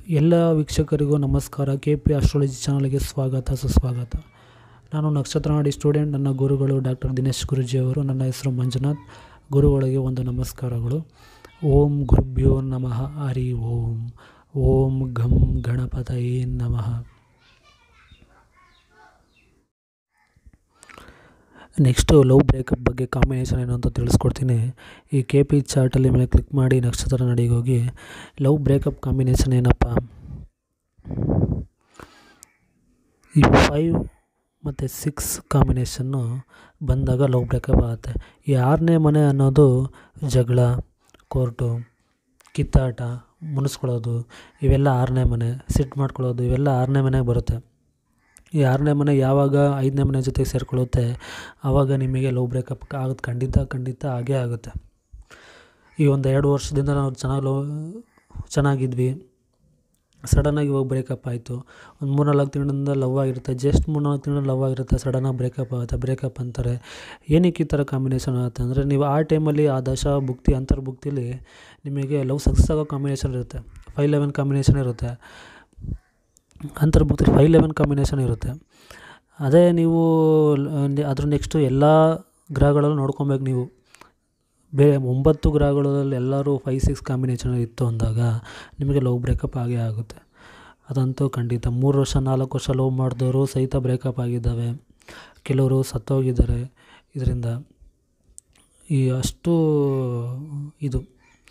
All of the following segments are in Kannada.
ಎಲ್ಲ ವೀಕ್ಷಕರಿಗೂ ನಮಸ್ಕಾರ ಕೆ ಪಿ ಆಸ್ಟ್ರಾಲಜಿ ಚಾನಲ್ಗೆ ಸ್ವಾಗತ ಸುಸ್ವಾಗತ ನಾನು ನಕ್ಷತ್ರ ನಾಡಿ ಸ್ಟೂಡೆಂಟ್ ನನ್ನ ಗುರುಗಳು ಡಾಕ್ಟರ್ ದಿನೇಶ್ ಗುರುಜಿ ಅವರು ನನ್ನ ಹೆಸರು ಮಂಜುನಾಥ್ ಗುರುಗಳಿಗೆ ಒಂದು ನಮಸ್ಕಾರಗಳು ಓಂ ಗುರುಭ್ಯೋ ನಮಃ ಹರಿ ಓಂ ಓಂ ಘಂ ಗಣಪತಯೇ ನಮಃ ನೆಕ್ಸ್ಟು ಲವ್ ಬ್ರೇಕಪ್ ಬಗ್ಗೆ ಕಾಂಬಿನೇಷನ್ ಏನು ಅಂತ ತಿಳಿಸ್ಕೊಡ್ತೀನಿ ಈ ಕೆ ಪಿ ಚಾರ್ಟಲ್ಲಿ ಮೇಲೆ ಕ್ಲಿಕ್ ಮಾಡಿ ನಕ್ಷತ್ರ ನಡಿಗೆ ಹೋಗಿ ಲವ್ ಬ್ರೇಕಪ್ ಕಾಂಬಿನೇಷನ್ ಏನಪ್ಪ ಈ ಫೈವ್ ಮತ್ತು ಸಿಕ್ಸ್ ಕಾಂಬಿನೇಷನ್ನು ಬಂದಾಗ ಲವ್ ಬ್ರೇಕಪ್ ಆಗುತ್ತೆ ಈ ಆರನೇ ಮನೆ ಅನ್ನೋದು ಜಗಳ ಕೋರ್ಟು ಕಿತ್ತಾಟ ಮುನಿಸ್ಕೊಳ್ಳೋದು ಇವೆಲ್ಲ ಆರನೇ ಮನೆ ಸಿಟ್ಟು ಮಾಡ್ಕೊಳ್ಳೋದು ಇವೆಲ್ಲ ಆರನೇ ಮನೆಗೆ ಬರುತ್ತೆ ಈ ಆರನೇ ಮನೆ ಯಾವಾಗ ಐದನೇ ಮನೆ ಜೊತೆಗೆ ಸೇರಿಕೊಳ್ಳುತ್ತೆ ಆವಾಗ ನಿಮಗೆ ಲವ್ ಬ್ರೇಕಪ್ ಆಗುತ್ತೆ ಖಂಡಿತ ಖಂಡಿತ ಆಗೇ ಆಗುತ್ತೆ ಈ ಒಂದು ಎರಡು ವರ್ಷದಿಂದ ನಾವು ಚೆನ್ನಾಗಿ ಲವ್ ಚೆನ್ನಾಗಿದ್ವಿ ಸಡನ್ನಾಗಿ ಇವಾಗ ಬ್ರೇಕಪ್ ಆಯಿತು ಒಂದು ಮೂರ್ನಾಲ್ಕು ತಿಂಗಳಿಂದ ಲವ್ ಆಗಿರುತ್ತೆ ಜಸ್ಟ್ ಮೂರ್ನಾಲ್ಕು ತಿಂಗಳು ಲವ್ ಆಗಿರುತ್ತೆ ಸಡನ್ನಾಗಿ ಬ್ರೇಕಪ್ ಆಗುತ್ತೆ ಬ್ರೇಕಪ್ ಅಂತಾರೆ ಏನಕ್ಕೆ ಈ ಥರ ಕಾಂಬಿನೇಷನ್ ಆಗುತ್ತೆ ಅಂದರೆ ನೀವು ಆ ಟೈಮಲ್ಲಿ ಆ ದಶ ಭುಕ್ತಿ ಅಂತರ್ಭುಕ್ತಿಲಿ ನಿಮಗೆ ಲವ್ ಸಕ್ಸಸ್ ಆಗೋ ಕಾಂಬಿನೇಷನ್ ಇರುತ್ತೆ ಫೈವ್ ಲೆವೆನ್ ಕಾಂಬಿನೇಷನ್ ಇರುತ್ತೆ ಅಂತರ್ಭುಕ್ತಿ ಫೈವ್ ಲೆವೆನ್ ಕಾಂಬಿನೇಷನ್ ಇರುತ್ತೆ ಅದೇ ನೀವು ಅದ್ರ ನೆಕ್ಸ್ಟು ಎಲ್ಲ ಗ್ರಹಗಳಲ್ಲೂ ನೋಡ್ಕೊಬೇಕು ನೀವು ಬೇ ಒಂಬತ್ತು ಗ್ರಹಗಳಲ್ಲಿ ಎಲ್ಲರೂ ಫೈವ್ ಸಿಕ್ಸ್ ಕಾಂಬಿನೇಷನ್ ಇತ್ತು ಅಂದಾಗ ನಿಮಗೆ ಲವ್ ಬ್ರೇಕಪ್ ಆಗೇ ಆಗುತ್ತೆ ಅದಂತೂ ಖಂಡಿತ ಮೂರು ವರ್ಷ ನಾಲ್ಕು ವರ್ಷ ಲವ್ ಮಾಡಿದವರು ಸಹಿತ ಬ್ರೇಕಪ್ ಆಗಿದ್ದಾವೆ ಕೆಲವರು ಸತ್ತೋಗಿದ್ದಾರೆ ಇದರಿಂದ ಈ ಅಷ್ಟು ಇದು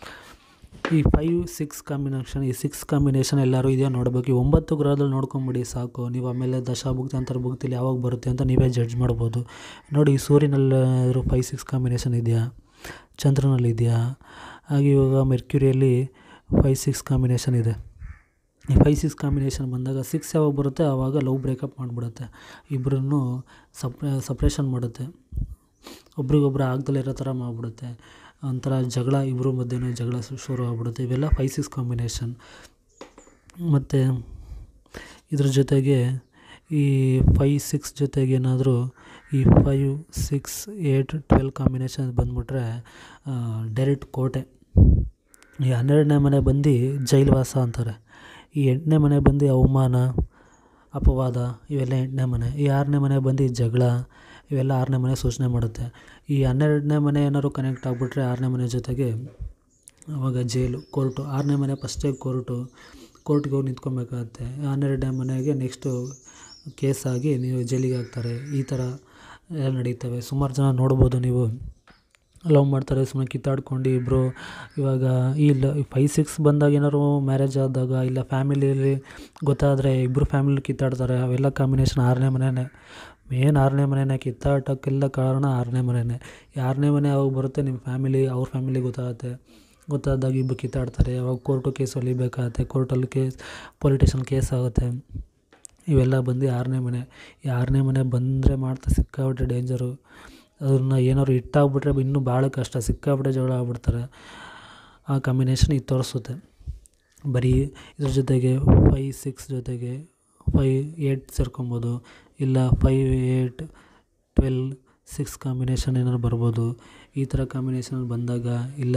ಈ ಫೈವ್ ಸಿಕ್ಸ್ ಕಾಂಬಿನೇಷನ್ ಈ ಸಿಕ್ಸ್ ಕಾಂಬಿನೇಷನ್ ಎಲ್ಲರೂ ಇದೆಯಾ ನೋಡಬೇಕು ಈ ಒಂಬತ್ತು ಗ್ರಹದಲ್ಲಿ ನೋಡ್ಕೊಂಬಿಡಿ ಸಾಕು ನೀವು ಆಮೇಲೆ ದಶಾಭುಕ್ತಿ ಅಂತರ್ಭುಕ್ತಿಲಿ ಯಾವಾಗ ಬರುತ್ತೆ ಅಂತ ನೀವೇ ಜಡ್ಜ್ ಮಾಡ್ಬೋದು ನೋಡಿ ಈ ಸೂರ್ಯನಲ್ಲಾದರೂ ಫೈವ್ ಸಿಕ್ಸ್ ಕಾಂಬಿನೇಷನ್ ಇದೆಯಾ ಚಂದ್ರನಲ್ಲಿ ಇದೆಯಾ ಹಾಗೆ ಇವಾಗ ಮೆರ್ಕ್ಯುರಿಯಲ್ಲಿ ಫೈವ್ ಸಿಕ್ಸ್ ಕಾಂಬಿನೇಷನ್ ಇದೆ ಈ ಫೈವ್ ಸಿಕ್ಸ್ ಕಾಂಬಿನೇಷನ್ ಬಂದಾಗ ಸಿಕ್ಸ್ ಯಾವಾಗ ಬರುತ್ತೆ ಆವಾಗ ಲವ್ ಬ್ರೇಕಪ್ ಮಾಡಿಬಿಡುತ್ತೆ ಇಬ್ಬರನ್ನು ಸಪ್ ಸಪ್ರೇಷನ್ ಮಾಡುತ್ತೆ ಒಬ್ರಿಗೊಬ್ರು ಆಗ್ದಲೇ ಇರೋ ಥರ ಮಾಡಿಬಿಡುತ್ತೆ ಒಂಥರ ಜಗಳ ಇಬ್ಬರ ಮಧ್ಯೆ ಜಗಳ ಶುರು ಆಗ್ಬಿಡುತ್ತೆ ಇವೆಲ್ಲ ಫೈವ್ ಸಿಕ್ಸ್ ಕಾಂಬಿನೇಷನ್ ಮತ್ತು ಇದ್ರ ಜೊತೆಗೆ ಈ ಫೈ ಸಿಕ್ಸ್ ಜೊತೆಗೆ ಏನಾದರೂ ಈ five six eight twelve combination ಬಂದುಬಿಟ್ರೆ ಡೈರೆಕ್ಟ್ ಕೋಟೆ ಈ ಹನ್ನೆರಡನೇ ಮನೆ ಬಂದು ಜೈಲುವಾಸ ಅಂತಾರೆ ಈ ಎಂಟನೇ ಮನೆ ಬಂದು ಅವಮಾನ ಅಪವಾದ ಇವೆಲ್ಲ ಎಂಟನೇ ಮನೆ ಈ ಆರನೇ ಮನೆ ಬಂದು ಜಗಳ ಇವೆಲ್ಲ ಆರನೇ ಮನೆ ಸೂಚನೆ ಮಾಡುತ್ತೆ ಈ ಹನ್ನೆರಡನೇ ಮನೆ ಏನಾದ್ರು ಕನೆಕ್ಟ್ ಆಗಿಬಿಟ್ರೆ ಆರನೇ ಮನೆ ಜೊತೆಗೆ ಆವಾಗ ಜೈಲು ಕೋರ್ಟು ಆರನೇ ಮನೆ ಫಸ್ಟೇ ಕೋರ್ಟು ಕೋರ್ಟ್ಗೆ ಹೋಗಿ ನಿಂತ್ಕೊಬೇಕಾಗತ್ತೆ ಹನ್ನೆರಡನೇ ಮನೆಗೆ ನೆಕ್ಸ್ಟು ಕೇಸಾಗಿ ನೀವು ಜೈಲಿಗೆ ಹಾಕ್ತಾರೆ ಈ ಥರ ಎಲ್ಲ ನಡೀತವೆ ಸುಮಾರು ಜನ ನೋಡ್ಬೋದು ನೀವು ಲವ್ ಮಾಡ್ತಾರೆ ಸುಮ್ಮನೆ ಕಿತ್ತಾಡ್ಕೊಂಡು ಇಬ್ಬರು ಇವಾಗ ಈ ಲ ಫೈವ್ ಸಿಕ್ಸ್ ಬಂದಾಗ ಏನಾದ್ರು ಮ್ಯಾರೇಜ್ ಆದಾಗ ಇಲ್ಲ ಫ್ಯಾಮಿಲಿಯಲ್ಲಿ ಗೊತ್ತಾದರೆ ಇಬ್ಬರು ಫ್ಯಾಮಿಲಿ ಕಿತ್ತಾಡ್ತಾರೆ ಅವೆಲ್ಲ ಕಾಂಬಿನೇಷನ್ ಆರನೇ ಮನೆಯೇ ಮೇನ್ ಆರನೇ ಮನೆಯೇ ಕಿತ್ತಾಟಕ್ಕೆಲ್ಲ ಕಾರಣ ಆರನೇ ಮನೆಯೇ ಈ ಆರನೇ ಮನೆ ಯಾವಾಗ ಬರುತ್ತೆ ನಿಮ್ಮ ಫ್ಯಾಮಿಲಿ ಅವ್ರ ಫ್ಯಾಮಿಲಿ ಗೊತ್ತಾಗುತ್ತೆ ಗೊತ್ತಾದಾಗ ಇಬ್ಬರು ಕಿತ್ತಾಡ್ತಾರೆ ಅವಾಗ ಕೋರ್ಟು ಕೇಸ್ ಹೊಲಿಬೇಕಾಗತ್ತೆ ಕೋರ್ಟಲ್ಲಿ ಕೇಸ್ ಪೊಲಿಟಿಷನ್ ಕೇಸ್ ಆಗುತ್ತೆ ಇವೆಲ್ಲ ಬಂದು ಆರನೇ ಮನೆ ಈ ಆರನೇ ಮನೆ ಬಂದರೆ ಮಾಡ್ತಾ ಸಿಕ್ಕಾಬಿಟ್ಟೆ ಡೇಂಜರು ಅದನ್ನು ಏನಾದ್ರು ಇಟ್ಟಾಗ್ಬಿಟ್ರೆ ಇನ್ನೂ ಭಾಳ ಕಷ್ಟ ಸಿಕ್ಕಾಬಿಟ್ಟೆ ಜಗಳ ಆಗ್ಬಿಡ್ತಾರೆ ಆ ಕಾಂಬಿನೇಷನ್ ಇದು ತೋರಿಸುತ್ತೆ ಬರೀ ಇದ್ರ ಜೊತೆಗೆ ಫೈ ಸಿಕ್ಸ್ ಜೊತೆಗೆ ಫೈ ಏಯ್ಟ್ ಸೇರ್ಕೊಬೋದು ಇಲ್ಲ five eight twelve six combination ಏನಾದ್ರು ಬರ್ಬೋದು ಈ ಥರ ಕಾಂಬಿನೇಷನ್ ಬಂದಾಗ ಇಲ್ಲ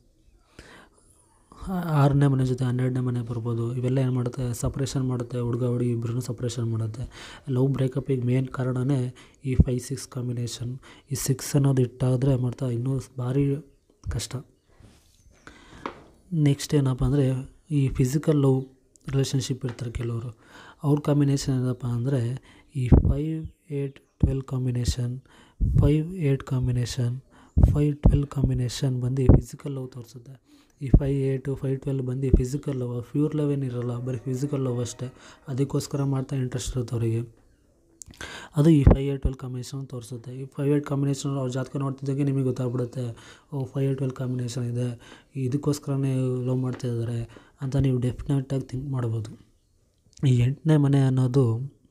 ಆರನೇ ಮನೆ ಜೊತೆ ಹನ್ನೆರಡನೇ ಮನೆ ಬರ್ಬೋದು ಇವೆಲ್ಲ ಏನು ಮಾಡುತ್ತೆ ಸಪ್ರೇಷನ್ ಮಾಡುತ್ತೆ ಹುಡುಗ ಹುಡುಗಿ ಇಬ್ಬರನ್ನೂ ಸಪ್ರೇಷನ್ ಮಾಡುತ್ತೆ ಲವ್ ಬ್ರೇಕಪ್ಪಿಗೆ ಮೇನ್ ಕಾರಣವೇ ಈ ಫೈ ಸಿಕ್ಸ್ ಕಾಂಬಿನೇಷನ್ ಈ ಸಿಕ್ಸ್ ಅನ್ನೋದು ಇಟ್ಟಾದರೆ ಮಾಡ್ತಾ ಇನ್ನೂ ಭಾರಿ ಕಷ್ಟ ನೆಕ್ಸ್ಟ್ ಏನಪ್ಪ ಅಂದರೆ ಈ ಫಿಸಿಕಲ್ ಲವ್ ರಿಲೇಷನ್ಶಿಪ್ ಇರ್ತಾರೆ ಕೆಲವರು ಅವ್ರ ಕಾಂಬಿನೇಷನ್ ಏನಪ್ಪ ಅಂದರೆ ಈ five eight twelve combination five eight combination five twelve combination ಬಂದು ಫಿಸಿಕಲ್ ಲವ್ ತೋರಿಸುತ್ತೆ ಈ ಫೈ ಏಯ್ಟು ಫೈವ್ ಟ್ವೆಲ್ ಬಂದು ಫಿಸಿಕಲ್ ಲವ್ ಪ್ಯೂರ್ ಲವ್ ಏನಿರಲ್ಲ ಬರೀ ಫಿಸಿಕಲ್ ಲವ್ ಅಷ್ಟೇ ಅದಕ್ಕೋಸ್ಕರ ಮಾಡ್ತಾ ಇಂಟ್ರೆಸ್ಟ್ ಇರುತ್ತೆ ಅವರಿಗೆ ಅದು ಈ ಫೈವ್ ಏಯ್ಟ್ ಟ್ವೆಲ್ ಕಾಂಬಿನೇಷನ್ ತೋರಿಸುತ್ತೆ ಈ ಫೈವ್ ಏಯ್ಟ್ ಕಾಂಬಿನೇಷನ್ ಅವ್ರ ಜಾತಕ ನೋಡ್ತಿದ್ದಾಗೆ ನಿಮಗೆ ಗೊತ್ತಾಗ್ಬಿಡುತ್ತೆ ಓ ಫೈವ್ ಏಯ್ಟ್ ಟ್ವೆಲ್ ಕಾಂಬಿನೇಷನ್ ಇದೆ ಇದಕ್ಕೋಸ್ಕರನೇ ಲವ್ ಮಾಡ್ತಾಯಿದ್ದಾರೆ ಅಂತ ನೀವು ಡೆಫಿನೆಟಾಗಿ ಥಿಂಕ್ ಮಾಡ್ಬೋದು ಈ ಎಂಟನೇ ಮನೆ ಅನ್ನೋದು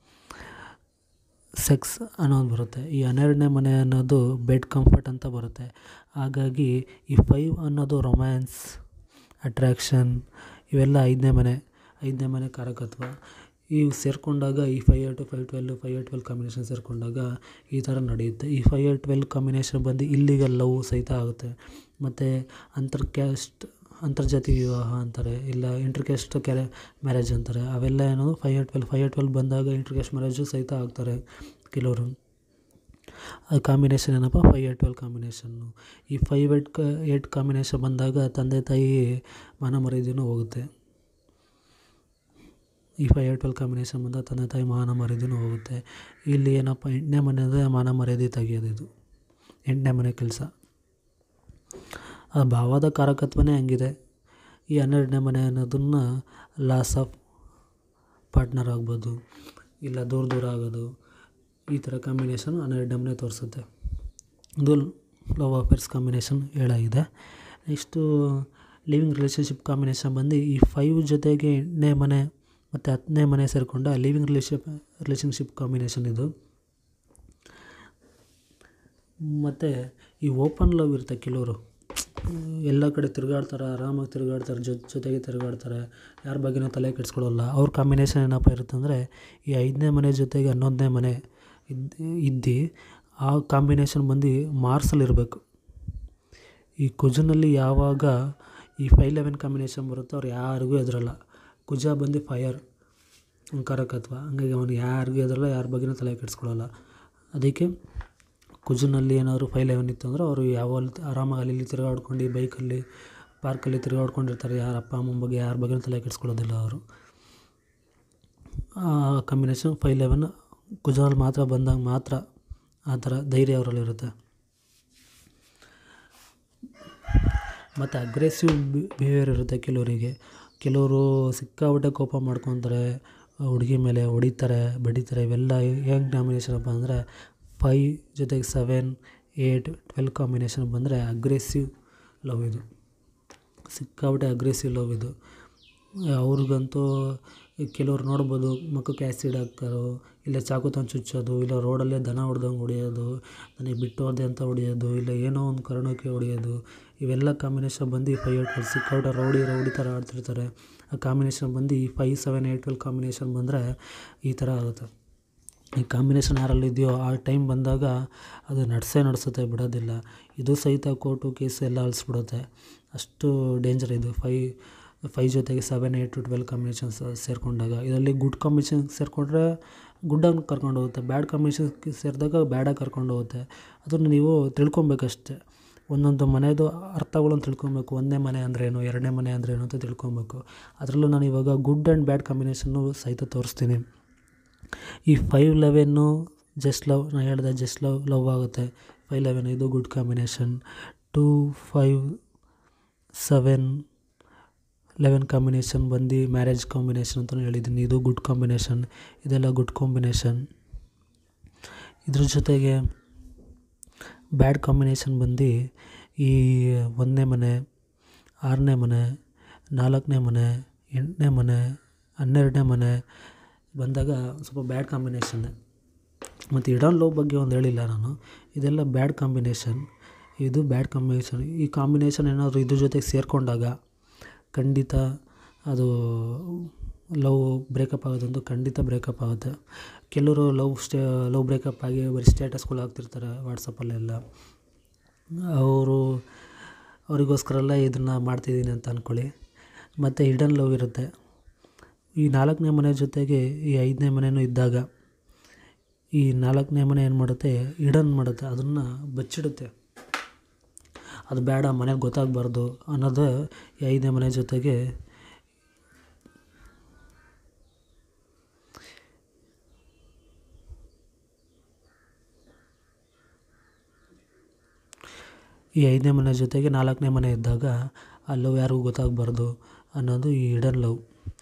ಸೆಕ್ಸ್ ಅನ್ನೋದು ಬರುತ್ತೆ ಈ ಹನ್ನೆರಡನೇ ಮನೆ ಅನ್ನೋದು ಬೆಡ್ ಕಂಫರ್ಟ್ ಅಂತ ಬರುತ್ತೆ ಹಾಗಾಗಿ ಈ ಫೈವ್ ಅನ್ನೋದು ರೊಮ್ಯಾನ್ಸ್ ಅಟ್ರ್ಯಾಕ್ಷನ್ ಇವೆಲ್ಲ ಐದನೇ ಮನೆ ಐದನೇ ಮನೆ ಕಾರಕತ್ವ ಇವು ಸೇರಿಕೊಂಡಾಗ ಈ five eight five twelve five eight twelve combination ಸೇರಿಕೊಂಡಾಗ ಈ ಥರ ನಡೆಯುತ್ತೆ ಈ ಫೈವ್ ಏಟ್ ಟ್ವೆಲ್ ಕಾಂಬಿನೇಷನ್ ಬಂದು ಇಲ್ಲಿಗಲ್ ಲವ್ ಸಹಿತ ಆಗುತ್ತೆ ಮತ್ತು ಅಂತರ್ ಕ್ಯಾಸ್ಟ್ ಅಂತರ್ಜಾತಿ ವಿವಾಹ ಅಂತಾರೆ ಇಲ್ಲ ಇಂಟ್ರಕ್ಯಾಸ್ಟ್ ಕ್ಯಾರೆ ಮ್ಯಾರೇಜ್ ಅಂತಾರೆ ಅವೆಲ್ಲ ಏನದು five eight twelve five eight twelve ಬಂದಾಗ ಇಂಟ್ರಕ್ಯಾಸ್ಟ್ ಮ್ಯಾರೇಜು ಸಹಿತ ಆಗ್ತಾರೆ ಕೆಲವರು ಆ ಕಾಂಬಿನೇಷನ್ ಏನಪ್ಪ ಫೈವ್ ಏಟ್ ಟ್ವೆಲ್ ಕಾಂಬಿನೇಷನ್ನು ಈ ಫೈವ್ ಏಟ್ ಕ ಏಟ್ ಕಾಂಬಿನೇಷನ್ ಬಂದಾಗ ತಂದೆ ತಾಯಿ ಮಾನ ಮರ್ಯಾದೆನೂ ಹೋಗುತ್ತೆ ಈ ಫೈವ್ ಏಟ್ ಟ್ವೆಲ್ ಕಾಂಬಿನೇಷನ್ ಬಂದಾಗ ತಂದೆ ತಾಯಿ ಮಾನ ಮರ್ಯಾದೆನೂ ಹೋಗುತ್ತೆ ಇಲ್ಲಿ ಏನಪ್ಪ ಎಂಟನೇ ಮನೆಯದೇ ಮಾನ ಮರ್ಯಾದೆ ತೆಗಿಯೋದು ಇದು ಎಂಟನೇ ಮನೆ ಕೆಲಸ ಆ ಭಾವದ ಕಾರಕತ್ವನೇ ಹಂಗಿದೆ ಈ ಹನ್ನೆರಡನೇ ಮನೆ ಅನ್ನೋದನ್ನು ಲಾಸ್ ಆಫ್ ಪಾರ್ಟ್ನರ್ ಆಗ್ಬೋದು ಇಲ್ಲ ದೂರ ದೂರ ಆಗೋದು ಈ ಥರ ಕಾಂಬಿನೇಷನ್ ಹನ್ನೆರಡನೇ ಮನೆ ತೋರಿಸುತ್ತೆ ಇದು ಲವ್ ಅಫೇರ್ಸ್ ಕಾಂಬಿನೇಷನ್ ಹೇಳಾಗಿದೆ ನೆಕ್ಸ್ಟು ಲಿವಿಂಗ್ ರಿಲೇಷನ್ಶಿಪ್ ಕಾಂಬಿನೇಷನ್ ಬಂದು ಈ ಫೈವ್ ಜೊತೆಗೆ ಎಂಟನೇ ಮನೆ ಮತ್ತು ಹತ್ತನೇ ಮನೆ ಸೇರಿಕೊಂಡ ಲಿವಿಂಗ್ ರಿಲೇಷನ್ ರಿಲೇಷನ್ಶಿಪ್ ಕಾಂಬಿನೇಷನ್ ಇದು ಮತ್ತು ಈ ಓಪನ್ ಲವ್ ಇರುತ್ತೆ ಕೆಲವರು ಎಲ್ಲ ಕಡೆ ತಿರುಗಾಡ್ತಾರೆ ಆರಾಮಾಗಿ ತಿರುಗಾಡ್ತಾರೆ ಜೊತೆ ಜೊತೆಗೆ ತಿರುಗಾಡ್ತಾರೆ ಯಾರ ಬಗ್ಗೆನೂ ತಲೆ ಕೆಡಿಸ್ಕೊಳ್ಳಲ್ಲ ಅವ್ರ ಕಾಂಬಿನೇಷನ್ ಏನಪ್ಪ ಇರುತ್ತೆ ಅಂದರೆ ಈ ಐದನೇ ಮನೆ ಜೊತೆಗೆ ಹನ್ನೊಂದನೇ ಮನೆ ಇದ್ದು ಇದ್ದು ಆ ಕಾಂಬಿನೇಷನ್ ಬಂದು ಮಾರ್ಸಲ್ಲಿರಬೇಕು ಈ ಕುಜನಲ್ಲಿ ಯಾವಾಗ ಈ ಫೈ ಲೆವೆನ್ ಕಾಂಬಿನೇಷನ್ ಬರುತ್ತೋ ಅವ್ರು ಯಾರಿಗೂ ಎದುರಲ್ಲ ಕುಜ ಬಂದು ಫೈರ್ ಕಾರಕತ್ವ ಹಂಗಾಗಿ ಅವನು ಯಾರಿಗೂ ಎದುರಲ್ಲ ಯಾರ ಬಗ್ಗೆನೂ ತಲೆ ಕೆಡಿಸ್ಕೊಳ್ಳಲ್ಲ ಅದಕ್ಕೆ ಕುಜನಲ್ಲಿ ಏನಾದ್ರು ಫೈ ಲೆವೆನ್ ಇತ್ತು ಅಂದರೆ ಅವರು ಯಾವ ಆರಾಮಾಗಿ ಅಲ್ಲಿ ಇಲ್ಲಿ ತಿರುಗಾಡ್ಕೊಂಡು ಬೈಕಲ್ಲಿ ಪಾರ್ಕಲ್ಲಿ ತಿರುಗಾಡ್ಕೊಂಡಿರ್ತಾರೆ ಯಾರ ಅಪ್ಪ ಅಮ್ಮನ ಬಗ್ಗೆ ಯಾರ ಬಗ್ಗೆನೂ ತಲೆ ಕೆಡಿಸ್ಕೊಳ್ಳೋದಿಲ್ಲ ಅವರು ಆ ಕಾಂಬಿನೇಷನ್ ಫೈ ಲೆವೆನ್ ಕುಜದಲ್ಲಿ ಮಾತ್ರ ಬಂದಾಗ ಮಾತ್ರ ಆ ಥರ ಧೈರ್ಯ ಅವರಲ್ಲಿರುತ್ತೆ ಮತ್ತು ಅಗ್ರೆಸಿವ್ ಬಿಹೇವಿಯರ್ ಇರುತ್ತೆ ಕೆಲವರಿಗೆ ಕೆಲವರು ಸಿಕ್ಕಾಪಟ್ಟೆ ಕೋಪ ಮಾಡ್ಕೊತಾರೆ ಹುಡುಗಿ ಮೇಲೆ ಹೊಡಿತಾರೆ ಬಡಿತಾರೆ ಇವೆಲ್ಲ ಹೇಗೆ ಕಾಂಬಿನೇಷನ್ ಅಪ್ಪ ಅಂದರೆ ಫೈ ಜೊತೆಗೆ ಸೆವೆನ್ ಏಯ್ಟ್ ಟ್ವೆಲ್ ಕಾಂಬಿನೇಷನ್ ಬಂದರೆ ಅಗ್ರೆಸಿವ್ ಲವ್ ಇದು ಸಿಕ್ಕಾಪಟ್ಟೆ ಅಗ್ರೆಸಿವ್ ಲವ್ ಇದು ಅವ್ರಿಗಂತೂ ಕೆಲವ್ರು ನೋಡ್ಬೋದು ಮುಖಕ್ಕೆ ಆ್ಯಸಿಡ್ ಹಾಕ್ತಾರೋ ಇಲ್ಲ ಚಾಕು ತಂದು ಚುಚ್ಚೋದು ಇಲ್ಲ ರೋಡಲ್ಲೇ ದನ ಹೊಡ್ದಂಗೆ ಹೊಡಿಯೋದು ನನಗೆ ಬಿಟ್ಟು ಹೋದೆ ಅಂತ ಹೊಡಿಯೋದು ಇಲ್ಲ ಏನೋ ಒಂದು ಕಾರಣಕ್ಕೆ ಹೊಡಿಯೋದು ಇವೆಲ್ಲ ಕಾಂಬಿನೇಷನ್ ಬಂದು ಈ ಫೈವ್ ಏಟ್ ಟ್ವೆಲ್ ಸಿಕ್ಕಾಪಟ್ಟೆ ರೌಡಿ ರೌಡಿ ಥರ ಆಡ್ತಿರ್ತಾರೆ ಆ ಕಾಂಬಿನೇಷನ್ ಬಂದು ಈ five seven eight twelve combination ಬಂದರೆ ಈ ಥರ ಆಗುತ್ತೆ ಈ ಕಾಂಬಿನೇಷನ್ ಯಾರಲ್ಲಿ ಇದೆಯೋ ಆ ಟೈಮ್ ಬಂದಾಗ ಅದು ನಡೆಸೇ ನಡೆಸುತ್ತೆ ಬಿಡೋದಿಲ್ಲ ಇದು ಸಹಿತ ಕೋರ್ಟು ಕೇಸು ಎಲ್ಲ ಅಳಿಸ್ಬಿಡುತ್ತೆ ಅಷ್ಟು ಡೇಂಜರ್ ಇದು ಫೈ ಫೈ ಜೊತೆಗೆ seven eight two twelve combinations ಸೇರಿಕೊಂಡಾಗ ಇದರಲ್ಲಿ ಗುಡ್ ಕಾಂಬಿನೇಷನ್ ಸೇರಿಕೊಂಡ್ರೆ ಗುಡ್ಡಾಗಿ ಕರ್ಕೊಂಡು ಹೋಗುತ್ತೆ ಬ್ಯಾಡ್ ಕಾಂಬಿನೇಷನ್ ಸೇರಿದಾಗ ಬ್ಯಾಡಾಗಿ ಕರ್ಕೊಂಡು ಹೋಗುತ್ತೆ ಅದನ್ನು ನೀವು ತಿಳ್ಕೊಬೇಕಷ್ಟೆ ಒಂದೊಂದು ಮನೆಯದು ಅರ್ಥಗಳನ್ನು ತಿಳ್ಕೊಬೇಕು ಒಂದನೇ ಮನೆ ಅಂದ್ರೇನು ಎರಡನೇ ಮನೆ ಅಂದ್ರೇನು ಅಂತ ತಿಳ್ಕೊಬೇಕು ಅದರಲ್ಲೂ ನಾನು ಇವಾಗ ಗುಡ್ ಆ್ಯಂಡ್ ಬ್ಯಾಡ್ ಕಾಂಬಿನೇಷನ್ನು ಸಹಿತ ತೋರಿಸ್ತೀನಿ ಈ ಫೈವ್ ಲೆವೆನ್ನು ಜಸ್ಟ್ ಲವ್ ನಾನು ಹೇಳಿದೆ ಜಸ್ಟ್ ಲವ್ ಲವ್ ಆಗುತ್ತೆ ಫೈವ್ ಲೆವೆನ್ ಇದು good combination two five seven eleven combination ಬಂದು ಮ್ಯಾರೇಜ್ ಕಾಂಬಿನೇಷನ್ ಅಂತಲೂ ಹೇಳಿದ್ದೀನಿ ಇದು ಗುಡ್ ಕಾಂಬಿನೇಷನ್ ಇದೆಲ್ಲ ಗುಡ್ ಕಾಂಬಿನೇಷನ್ ಇದ್ರ ಜೊತೆಗೆ ಬ್ಯಾಡ್ ಕಾಂಬಿನೇಷನ್ ಬಂದು ಈ ಒಂದನೇ ಮನೆ ಆರನೇ ಮನೆ ನಾಲ್ಕನೇ ಮನೆ ಎಂಟನೇ ಮನೆ ಹನ್ನೆರಡನೇ ಮನೆ ಬಂದಾಗ ಸ್ವಲ್ಪ ಬ್ಯಾಡ್ ಕಾಂಬಿನೇಷನ್ನೇ ಮತ್ತು ಇಡನ್ ಲವ್ ಬಗ್ಗೆ ಒಂದು ಹೇಳಿಲ್ಲ ನಾನು ಇದೆಲ್ಲ ಬ್ಯಾಡ್ ಕಾಂಬಿನೇಷನ್ ಇದು ಬ್ಯಾಡ್ ಕಾಂಬಿನೇಷನ್ ಈ ಕಾಂಬಿನೇಷನ್ ಏನಾದರೂ ಇದ್ರ ಜೊತೆಗೆ ಸೇರಿಕೊಂಡಾಗ ಖಂಡಿತ ಅದು ಲವ್ ಬ್ರೇಕಪ್ ಆಗೋದಂತೂ ಖಂಡಿತ ಬ್ರೇಕಪ್ ಆಗುತ್ತೆ ಕೆಲವರು ಲವ್ ಸ್ಟೇ ಲವ್ ಬ್ರೇಕಪ್ ಆಗಿ ಬರೀ ಸ್ಟೇಟಸ್ಗಳು ಹಾಕ್ತಿರ್ತಾರೆ ವಾಟ್ಸಪ್ಪಲ್ಲೆಲ್ಲ ಅವರು ಅವರಿಗೋಸ್ಕರೆಲ್ಲ ಇದನ್ನು ಮಾಡ್ತಿದ್ದೀನಿ ಅಂತ ಅಂದ್ಕೊಳ್ಳಿ ಮತ್ತು ಹಿಡನ್ ಲವ್ ಇರುತ್ತೆ ಈ ನಾಲ್ಕನೇ ಮನೆ ಜೊತೆಗೆ ಈ ಐದನೇ ಮನೆಯೂ ಇದ್ದಾಗ ಈ ನಾಲ್ಕನೇ ಮನೆ ಏನು ಮಾಡುತ್ತೆ ಹಿಡನ್ ಮಾಡುತ್ತೆ ಅದನ್ನು ಬಚ್ಚಿಡುತ್ತೆ ಅದು ಬೇಡ ಮನೆಗೆ ಗೊತ್ತಾಗಬಾರ್ದು ಅನ್ನೋದು ಈ ಐದನೇ ಮನೆ ಜೊತೆಗೆ ಈ ಐದನೇ ಮನೆ ಜೊತೆಗೆ ನಾಲ್ಕನೇ ಮನೆ ಇದ್ದಾಗ ಆ ಲವ್ ಯಾರಿಗೂ ಗೊತ್ತಾಗಬಾರ್ದು ಅನ್ನೋದು ಈ ಹಿಡನ್ ಲವ್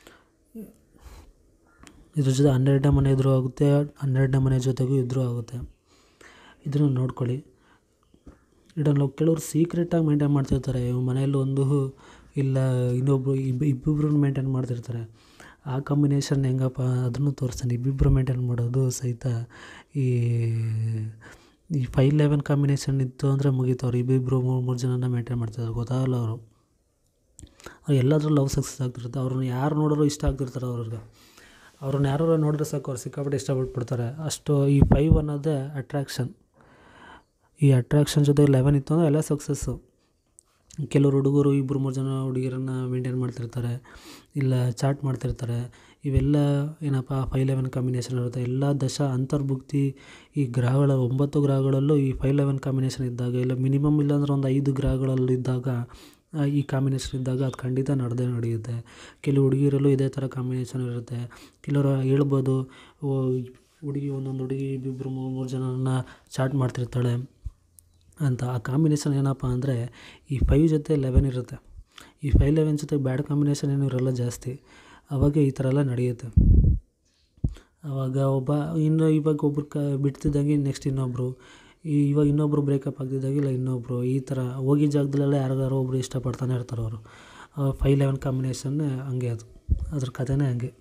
ಇದ್ರ ಜೊತೆ ಹನ್ನೆರಡನೇ ಮನೆ ಇದ್ರೂ ಆಗುತ್ತೆ ಹನ್ನೆರಡನೇ ಮನೆ ಜೊತೆಗೂ ಇದ್ರೂ ಆಗುತ್ತೆ ಇದನ್ನು ನೋಡ್ಕೊಳ್ಳಿ ಹಿಡನ್ ಲವ್ ಕೆಲವರು ಸೀಕ್ರೆಟಾಗಿ ಮೇಂಟೈನ್ ಮಾಡ್ತಿರ್ತಾರೆ ಮನೆಯಲ್ಲಿ ಒಂದು ಇಲ್ಲ ಇನ್ನೊಬ್ಬರು ಇಬ್ಬ ಇಬ್ಬಿಬ್ರು ಮೇಂಟೈನ್ ಮಾಡ್ತಿರ್ತಾರೆ ಆ ಕಾಂಬಿನೇಷನ್ ಹೆಂಗಪ್ಪ ಅದನ್ನು ತೋರಿಸ್ತೀನಿ ಇಬ್ಬಿಬ್ಬರು ಮೇಂಟೈನ್ ಮಾಡೋದು ಸಹಿತ ಈ ಈ ಫೈವ್ ಲೆವೆನ್ ಕಾಂಬಿನೇಷನ್ ಇತ್ತು ಅಂದರೆ ಮುಗೀತು ಅವ್ರು ಇಬ್ಬಿಬ್ಬರು ಮೂರು ಮೂರು ಜನನ ಮೇಂಟೈನ್ ಮಾಡ್ತಿದ್ದಾರೆ ಗೊತ್ತಾಗಲ್ಲ ಅವರು ಅವ್ರು ಎಲ್ಲಾದರೂ ಲವ್ ಸಕ್ಸಸ್ ಆಗ್ತಿರುತ್ತೆ ಅವ್ರನ್ನ ಯಾರು ನೋಡಿದ್ರು ಇಷ್ಟ ಆಗ್ತಿರ್ತಾರೆ ಅವ್ರಿಗೆ ಅವ್ರನ್ನ ಯಾರು ನೋಡಿದ್ರೆ ಸಾಕು ಅವ್ರು ಸಿಕ್ಕಾಪಟ್ಟೆ ಇಷ್ಟಪಟ್ಬಿಡ್ತಾರೆ ಅಷ್ಟು ಈ ಫೈವ್ ಅನ್ನೋದೇ ಅಟ್ರ್ಯಾಕ್ಷನ್ ಈ ಅಟ್ರ್ಯಾಕ್ಷನ್ ಜೊತೆ ಲೆವೆನ್ ಇತ್ತು ಅಂದರೆ ಎಲ್ಲ ಸಕ್ಸಸ್ಸು ಕೆಲವರು ಹುಡುಗರು ಇಬ್ಬರು ಮೂರು ಜನ ಹುಡುಗಿಯರನ್ನ ಮೇಂಟೈನ್ ಮಾಡ್ತಿರ್ತಾರೆ ಇಲ್ಲ ಚಾಟ್ ಮಾಡ್ತಿರ್ತಾರೆ ಇವೆಲ್ಲ ಏನಪ್ಪ ಫೈ ಲೆವೆನ್ ಕಾಂಬಿನೇಷನ್ ಇರುತ್ತೆ ಎಲ್ಲ ದಶ ಅಂತರ್ಭುಕ್ತಿ ಈ ಗ್ರಹಗಳ ಒಂಬತ್ತು ಗ್ರಹಗಳಲ್ಲೂ ಈ ಫೈ ಲೆವೆನ್ ಕಾಂಬಿನೇಷನ್ ಇದ್ದಾಗ ಇಲ್ಲ ಮಿನಿಮಮ್ ಇಲ್ಲಾಂದ್ರೆ ಒಂದು ಐದು ಗ್ರಹಗಳಲ್ಲಿದ್ದಾಗ ಈ ಕಾಂಬಿನೇಷನ್ ಇದ್ದಾಗ ಅದು ಖಂಡಿತ ನಡೆದೇ ನಡೆಯುತ್ತೆ ಕೆಲವು ಹುಡುಗಿಯರಲ್ಲೂ ಇದೇ ಥರ ಕಾಂಬಿನೇಷನ್ ಇರುತ್ತೆ ಕೆಲವರು ಹೇಳ್ಬೋದು ಓ ಹುಡುಗಿ ಒಂದೊಂದು ಹುಡುಗಿ ಇಬ್ಬಿಬ್ಬರು ಮೂರು ಮೂರು ಜನರನ್ನ ಚಾಟ್ ಮಾಡ್ತಿರ್ತಾಳೆ ಅಂತ ಆ ಕಾಂಬಿನೇಷನ್ ಏನಪ್ಪ ಅಂದರೆ ಈ ಫೈವ್ ಜೊತೆ ಲೆವೆನ್ ಇರುತ್ತೆ ಈ ಫೈವ್ ಲೆವೆನ್ ಜೊತೆ ಬ್ಯಾಡ್ ಕಾಂಬಿನೇಷನ್ ಏನೂ ಇರೋಲ್ಲ ಜಾಸ್ತಿ ಆವಾಗ ಈ ಥರ ಎಲ್ಲ ನಡೆಯುತ್ತೆ ಆವಾಗ ಒಬ್ಬ ಇನ್ನು ಇವಾಗ ಒಬ್ರು ಕ ಬಿಡ್ತಿದ್ದಂಗೆ ನೆಕ್ಸ್ಟ್ ಇನ್ನೊಬ್ಬರು ಈ ಇವಾಗ ಇನ್ನೊಬ್ಬರು ಬ್ರೇಕಪ್ ಆಗ್ತಿದ್ದಾಗ ಇಲ್ಲ ಇನ್ನೊಬ್ಬರು ಈ ಥರ ಹೋಗಿದ್ದ ಜಾಗದಲ್ಲೆಲ್ಲ ಯಾರಿಗಾರು ಒಬ್ಬರು ಇಷ್ಟಪಡ್ತಾನೆ ಇರ್ತಾರೆ ಅವರು ಫೈವ್ ಲೆವೆನ್ ಕಾಂಬಿನೇಷನ್ ಹಂಗೆ ಅದು ಅದ್ರ ಕಥೆನೇ ಹಂಗೆ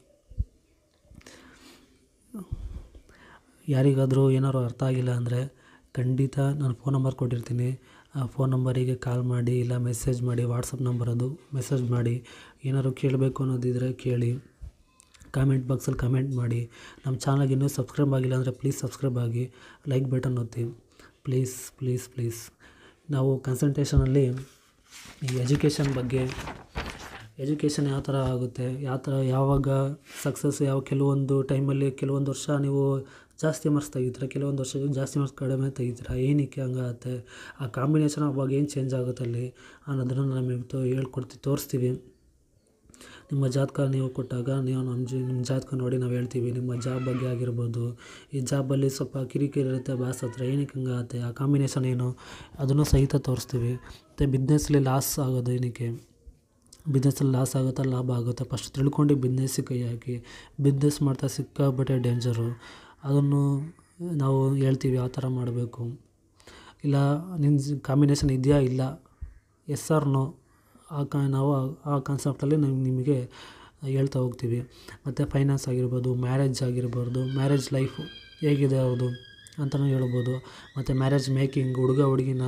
ಯಾರಿಗಾದರೂ ಏನಾದ್ರು ಅರ್ಥ ಆಗಿಲ್ಲ ಅಂದರೆ ಖಂಡಿತ ನಾನು ಫೋನ್ ನಂಬರ್ ಕೊಟ್ಟಿರ್ತೀನಿ ಆ ಫೋನ್ ನಂಬರಿಗೆ ಕಾಲ್ ಮಾಡಿ ಇಲ್ಲ ಮೆಸೇಜ್ ಮಾಡಿ ವಾಟ್ಸಪ್ ನಂಬರ್ ಅದು ಮೆಸೇಜ್ ಮಾಡಿ ಏನಾದ್ರು ಕೇಳಬೇಕು ಅನ್ನೋದಿದ್ದರೆ ಕೇಳಿ ಕಾಮೆಂಟ್ ಬಾಕ್ಸಲ್ಲಿ ಕಮೆಂಟ್ ಮಾಡಿ ನಮ್ಮ ಚಾನಲ್ಗೆ ಇನ್ನೂ ಸಬ್ಸ್ಕ್ರೈಬ್ ಆಗಿಲ್ಲ ಅಂದರೆ ಪ್ಲೀಸ್ ಸಬ್ಸ್ಕ್ರೈಬ್ ಆಗಿ ಲೈಕ್ ಬಟನ್ ಒತ್ತಿ ಪ್ಲೀಸ್ ಪ್ಲೀಸ್ ಪ್ಲೀಸ್ ನಾವು ಕನ್ಸಲ್ಟೇಷನಲ್ಲಿ ಈ ಎಜುಕೇಷನ್ ಬಗ್ಗೆ ಎಜುಕೇಷನ್ ಯಾವ ಥರ ಆಗುತ್ತೆ ಯಾವ ಥರ ಯಾವಾಗ ಸಕ್ಸಸ್ ಯಾವ ಕೆಲವೊಂದು ಟೈಮಲ್ಲಿ ಕೆಲವೊಂದು ವರ್ಷ ನೀವು ಜಾಸ್ತಿ ಮಾರ್ಕ್ಸ್ ತೆಗಿತೀರ ಕೆಲವೊಂದು ವರ್ಷ ಜಾಸ್ತಿ ಮಾರ್ಕ್ಸ್ ಕಡಿಮೆ ತೆಗಿತೀರ ಏನಕ್ಕೆ ಹಂಗಾಗತ್ತೆ ಆ ಕಾಂಬಿನೇಷನ್ ಅವಾಗ ಏನು ಚೇಂಜ್ ಆಗುತ್ತೆ ಅಲ್ಲಿ ಅನ್ನೋದನ್ನು ನಮಗೆ ತೋ ಹೇಳ್ಕೊಡ್ತೀವಿ ತೋರಿಸ್ತೀವಿ ನಿಮ್ಮ ಜಾತಕ ನೀವು ಕೊಟ್ಟಾಗ ನೀವು ನಮ್ಮ ಜಿ ನಿಮ್ಮ ಜಾತಕ ನೋಡಿ ನಾವು ಹೇಳ್ತೀವಿ ನಿಮ್ಮ ಜಾಬ್ ಬಗ್ಗೆ ಆಗಿರ್ಬೋದು ಈ ಜಾಬಲ್ಲಿ ಸ್ವಲ್ಪ ಕಿರಿಕಿರಿ ಇರುತ್ತೆ ಬಾಸ್ ಹತ್ರ ಏನಕ್ಕೆ ಹಂಗಾಗತ್ತೆ ಆ ಕಾಂಬಿನೇಷನ್ ಏನು ಅದನ್ನು ಸಹಿತ ತೋರಿಸ್ತೀವಿ ಮತ್ತು ಬಿಸ್ನೆಸ್ಲಿ ಲಾಸ್ ಆಗೋದು ಏನಕ್ಕೆ ಬಿಸ್ನೆಸ್ಸಲ್ಲಿ ಲಾಸ್ ಆಗುತ್ತಾ ಲಾಭ ಆಗುತ್ತೆ ಫಸ್ಟ್ ತಿಳ್ಕೊಂಡು ಬಿಸ್ನೆಸ್ಸಿಗೆ ಕೈ ಹಾಕಿ ಬಿಸ್ನೆಸ್ ಮಾಡ್ತಾ ಸಿಕ್ಕಾಪಟ್ಟೆ ಡೇಂಜರು ಅದನ್ನು ನಾವು ಹೇಳ್ತೀವಿ ಯಾವ ಥರ ಮಾಡಬೇಕು ಇಲ್ಲ ನಿನ್ನ ಕಾಂಬಿನೇಷನ್ ಇದೆಯಾ ಇಲ್ಲ ಎಸ್ ಆರ್ ನೋ ಆ ಕಾ ನಾವು ಆ ಕಾನ್ಸೆಪ್ಟಲ್ಲಿ ನಾವು ನಿಮಗೆ ಹೇಳ್ತಾ ಹೋಗ್ತೀವಿ ಮತ್ತು ಫೈನಾನ್ಸ್ ಆಗಿರ್ಬೋದು ಮ್ಯಾರೇಜ್ ಆಗಿರ್ಬೋದು ಮ್ಯಾರೇಜ್ ಲೈಫು ಹೇಗಿದೆ ಅವ್ರದ್ದು ಅಂತಲೂ ಹೇಳ್ಬೋದು ಮತ್ತು ಮ್ಯಾರೇಜ್ ಮೇಕಿಂಗ್ ಹುಡುಗ ಹುಡುಗಿನ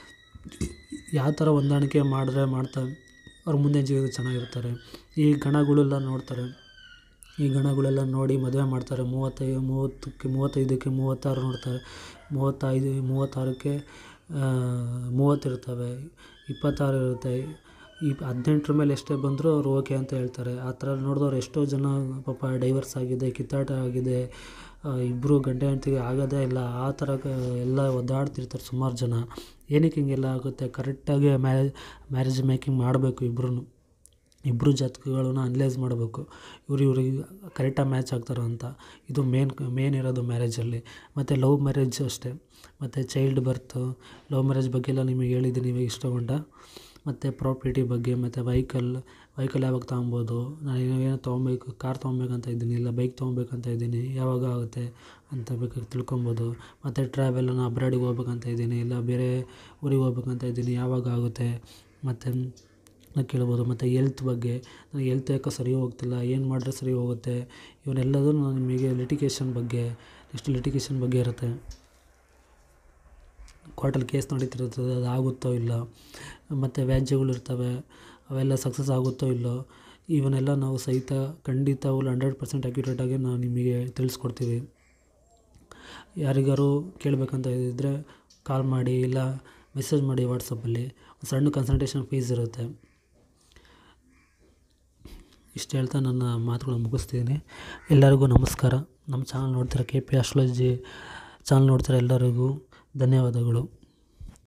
ಯಾವ ಥರ ಹೊಂದಾಣಿಕೆ ಮಾಡಿದ್ರೆ ಮಾಡ್ತಾ ಅವ್ರ ಮುಂದೆ ಜೀವಿತ ಚೆನ್ನಾಗಿರ್ತಾರೆ ಈ ಗಣಗಳೆಲ್ಲ ನೋಡ್ತಾರೆ ಈ ಗಣಗಳೆಲ್ಲ ನೋಡಿ ಮದುವೆ ಮಾಡ್ತಾರೆ ಮೂವತ್ತೈದು ಮೂವತ್ತಕ್ಕೆ ಮೂವತ್ತೈದಕ್ಕೆ ಮೂವತ್ತಾರು ನೋಡ್ತಾರೆ ಮೂವತ್ತೈದು ಮೂವತ್ತಾರಕ್ಕೆ ಮೂವತ್ತಿರ್ತವೆ ಇಪ್ಪತ್ತಾರು ಇರುತ್ತೆ ಈ ಹದಿನೆಂಟರ ಮೇಲೆ ಎಷ್ಟೇ ಬಂದರೂ ಅವ್ರು ಓಕೆ ಅಂತ ಹೇಳ್ತಾರೆ ಆ ಥರ ನೋಡಿದವ್ರು ಎಷ್ಟೋ ಜನ ಪಾಪ ಡೈವರ್ಸ್ ಆಗಿದೆ ಕಿತ್ತಾಟ ಆಗಿದೆ ಇಬ್ಬರು ಗಂಡ ಹೆಂಡ್ತಿಗೆ ಆಗೋದೇ ಇಲ್ಲ ಆ ಥರ ಕ ಎಲ್ಲ ಒದ್ದಾಡ್ತಿರ್ತಾರೆ ಸುಮಾರು ಜನ ಏನಕ್ಕೆ ಹಿಂಗೆಲ್ಲ ಆಗುತ್ತೆ ಕರೆಕ್ಟಾಗಿ ಮ್ಯಾರೇಜ್ ಮ್ಯಾರೇಜ್ ಮೇಕಿಂಗ್ ಮಾಡಬೇಕು ಇಬ್ರೂ ಇಬ್ಬರು ಜಾತಕಗಳನ್ನ ಅನಲೈಸ್ ಮಾಡಬೇಕು ಇವ್ರು ಇವ್ರಿಗೆ ಕರೆಕ್ಟಾಗಿ ಮ್ಯಾಚ್ ಆಗ್ತಾರೋ ಅಂತ ಇದು ಮೇನ್ ಮೇನ್ ಇರೋದು ಮ್ಯಾರೇಜಲ್ಲಿ ಮತ್ತು ಲವ್ ಮ್ಯಾರೇಜ್ ಅಷ್ಟೇ ಮತ್ತು ಚೈಲ್ಡ್ ಬರ್ತು ಲವ್ ಮ್ಯಾರೇಜ್ ಬಗ್ಗೆ ಎಲ್ಲ ನಿಮಗೆ ಹೇಳಿದ್ದೀನಿ ಇವಾಗ ಇಷ್ಟಗೊಂಡ ಮತ್ತು ಪ್ರಾಪರ್ಟಿ ಬಗ್ಗೆ ಮತ್ತು ವೈಕಲ್ ವೈಕಲ್ ಯಾವಾಗ ತೊಗೊಬೋದು ನಾನು ಏನೋ ತೊಗೊಬೇಕು ಕಾರ್ ತೊಗೊಬೇಕಂತ ಇದ್ದೀನಿ ಇಲ್ಲ ಬೈಕ್ ತೊಗೊಬೇಕಂತ ಇದ್ದೀನಿ ಯಾವಾಗ ಆಗುತ್ತೆ ಅಂತ ಬೇಕಾದ್ರೆ ತಿಳ್ಕೊಬೋದು ಮತ್ತು ಟ್ರಾವೆಲ್ ನಾನು ಅಬ್ರಾಡಿಗೆ ಹೋಗ್ಬೇಕಂತ ಇದ್ದೀನಿ ಇಲ್ಲ ಬೇರೆ ಊರಿಗೆ ಹೋಗ್ಬೇಕಂತ ಇದ್ದೀನಿ ಯಾವಾಗ ಆಗುತ್ತೆ ಮತ್ತು ಕೇಳ್ಬೋದು ಮತ್ತು ಎಲ್ತ್ ಬಗ್ಗೆ ನನಗೆ ಎಲ್ತ್ ಯಾಕೋ ಸರಿ ಹೋಗ್ತಿಲ್ಲ ಏನು ಮಾಡಿದ್ರೆ ಸರಿ ಹೋಗುತ್ತೆ ಇವನ್ನೆಲ್ಲದನ್ನು ನಾನು ನಿಮಗೆ ಲಿಟಿಗೇಷನ್ ಬಗ್ಗೆ ನೆಕ್ಸ್ಟ್ ಲಿಟಿಗೇಷನ್ ಬಗ್ಗೆ ಇರುತ್ತೆ ಕೋರ್ಟಲ್ಲಿ ಕೇಸ್ ನಡೀತಿರ್ತದೆ ಅದು ಆಗುತ್ತೋ ಇಲ್ಲ ಮತ್ತು ವ್ಯಾಜ್ಯಗಳಿರ್ತವೆ ಅವೆಲ್ಲ ಸಕ್ಸಸ್ ಆಗುತ್ತೋ ಇಲ್ಲೋ ಇವನ್ನೆಲ್ಲ ನಾವು ಸಹಿತ ಖಂಡಿತ ಫುಲ್ ಹಂಡ್ರೆಡ್ ಪರ್ಸೆಂಟ್ ಅಕ್ಯುರೇಟಾಗಿ ನಾವು ನಿಮಗೆ ತಿಳಿಸ್ಕೊಡ್ತೀವಿ ಯಾರಿಗಾರು ಕೇಳಬೇಕಂತ ಇದ್ದರೆ ಕಾಲ್ ಮಾಡಿ ಇಲ್ಲ ಮೆಸೇಜ್ ಮಾಡಿ ವಾಟ್ಸಪ್ಪಲ್ಲಿ ಸಣ್ಣ ಕನ್ಸಲ್ಟೇಷನ್ ಫೀಸ್ ಇರುತ್ತೆ ಇಷ್ಟು ಹೇಳ್ತಾ ನನ್ನ ಮಾತುಗಳನ್ನ ಮುಗಿಸ್ತಿದ್ದೀನಿ ಎಲ್ಲರಿಗೂ ನಮಸ್ಕಾರ ನಮ್ಮ ಚಾನಲ್ ನೋಡ್ತಿರೋ ಕೆ ಪಿ ಆಸ್ಟ್ರಾಲಜಿ ಚಾನಲ್ ನೋಡ್ತಿರೋ ಎಲ್ಲರಿಗೂ ಧನ್ಯವಾದಗಳು